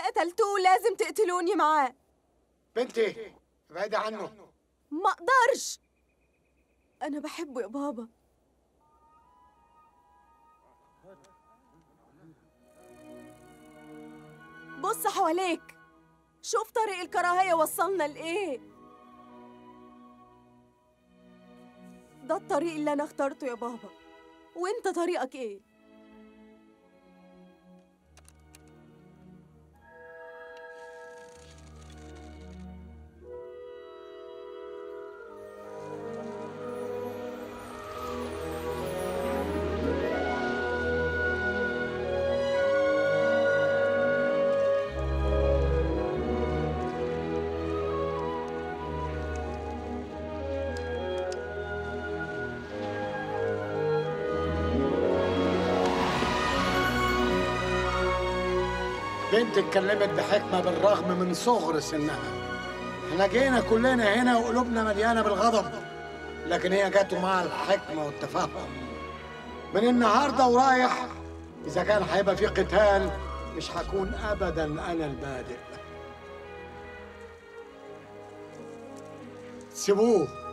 قتلتوه لازم تقتلوني معاه بنتي ابعدي عنه ما اقدرش انا بحبه يا بابا بص حواليك شوف طريق الكراهية وصلنا لإيه ده الطريق اللي أنا اخترته يا بابا وانت طريقك ايه بنت اتكلمت بحكمة بالرغم من صغر سنها احنا جينا كلنا هنا وقلوبنا مليانة بالغضب لكن هي جات مع الحكمة والتفهم من النهاردة ورايح إذا كان هيبقى في قتال مش هكون أبدا أنا البادئ سيبوه